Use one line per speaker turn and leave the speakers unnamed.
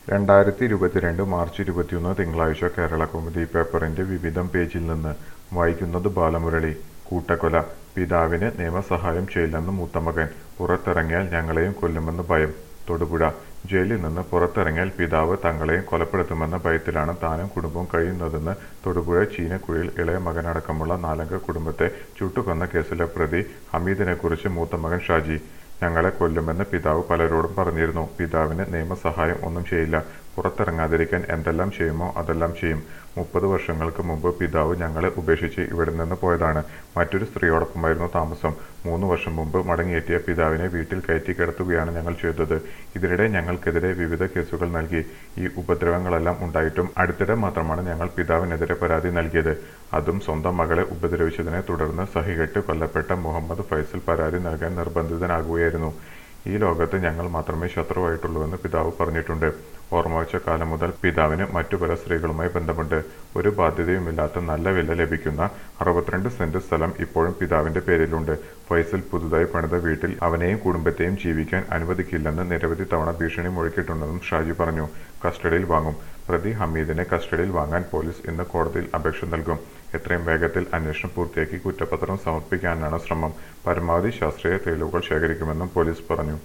രണ്ടായിരത്തി ഇരുപത്തിരണ്ട് മാർച്ച് ഇരുപത്തിയൊന്ന് തിങ്കളാഴ്ച കേരളകൗമുദി പേപ്പറിന്റെ വിവിധം പേജിൽ നിന്ന് വായിക്കുന്നത് ബാലമുരളി കൂട്ടക്കൊല പിതാവിന് നിയമസഹായം ചെയ്യില്ലെന്ന് മൂത്തമകൻ പുറത്തിറങ്ങിയാൽ ഞങ്ങളെയും കൊല്ലുമെന്ന് ഭയം തൊടുപുഴ ജയിലിൽ നിന്ന് പുറത്തിറങ്ങിയാൽ പിതാവ് തങ്ങളെയും കൊലപ്പെടുത്തുമെന്ന ഭയത്തിലാണ് താനും കുടുംബവും കഴിയുന്നതെന്ന് തൊടുപുഴ ചീനക്കുഴിയിൽ ഇളയ മകനടക്കമുള്ള നാലംഗ കുടുംബത്തെ ചുട്ടുകൊന്ന കേസിലെ പ്രതി ഹമീദിനെക്കുറിച്ച് മൂത്തമകൻ ഷാജി ഞങ്ങളെ കൊല്ലുമെന്ന് പിതാവ് പലരോടും പറഞ്ഞിരുന്നു പിതാവിന് നിയമസഹായം ഒന്നും ചെയ്യില്ല പുറത്തിറങ്ങാതിരിക്കാൻ എന്തെല്ലാം ചെയ്യുമോ അതെല്ലാം ചെയ്യും മുപ്പത് വർഷങ്ങൾക്ക് മുമ്പ് പിതാവ് ഞങ്ങളെ ഉപേക്ഷിച്ച് ഇവിടെ നിന്ന് പോയതാണ് മറ്റൊരു സ്ത്രീയോടൊപ്പമായിരുന്നു താമസം മൂന്ന് വർഷം മുമ്പ് മടങ്ങിയെത്തിയ പിതാവിനെ വീട്ടിൽ കയറ്റി കിടത്തുകയാണ് ഞങ്ങൾ ചെയ്തത് ഇതിനിടെ ഞങ്ങൾക്കെതിരെ വിവിധ കേസുകൾ നൽകി ഈ ഉപദ്രവങ്ങളെല്ലാം ഉണ്ടായിട്ടും അടുത്തിടെ മാത്രമാണ് ഞങ്ങൾ പിതാവിനെതിരെ പരാതി നൽകിയത് അതും സ്വന്തം മകളെ ഉപദ്രവിച്ചതിനെ തുടർന്ന് സഹികെട്ട് കൊല്ലപ്പെട്ട മുഹമ്മദ് ഫൈസൽ പരാതി നൽകാൻ നിർബന്ധിതനാകുകയായിരുന്നു ഈ ലോകത്ത് ഞങ്ങൾ മാത്രമേ ശത്രുവായിട്ടുള്ളൂവെന്ന് പിതാവ് പറഞ്ഞിട്ടുണ്ട് ഓർമ്മ വെച്ച കാലം മുതൽ പിതാവിന് മറ്റു പല സ്ത്രീകളുമായി ബന്ധമുണ്ട് ഒരു ബാധ്യതയുമില്ലാത്ത നല്ല വില ലഭിക്കുന്ന അറുപത്തിരണ്ട് സെന്റ് സ്ഥലം ഇപ്പോഴും പിതാവിന്റെ പേരിലുണ്ട് ഫൈസൽ പുതുതായി പണിത വീട്ടിൽ അവനെയും കുടുംബത്തെയും ജീവിക്കാൻ അനുവദിക്കില്ലെന്ന് നിരവധി തവണ ഭീഷണി മുഴക്കിയിട്ടുണ്ടെന്നും ഷാജി പറഞ്ഞു കസ്റ്റഡിയിൽ വാങ്ങും പ്രതി ഹമീദിനെ കസ്റ്റഡിയിൽ വാങ്ങാൻ പോലീസ് ഇന്ന് കോടതിയിൽ അപേക്ഷ നൽകും എത്രയും വേഗത്തിൽ അന്വേഷണം പൂർത്തിയാക്കി കുറ്റപത്രം സമർപ്പിക്കാനാണ് ശ്രമം പരമാവധി ശാസ്ത്രീയ തെളിവുകൾ ശേഖരിക്കുമെന്നും പോലീസ് പറഞ്ഞു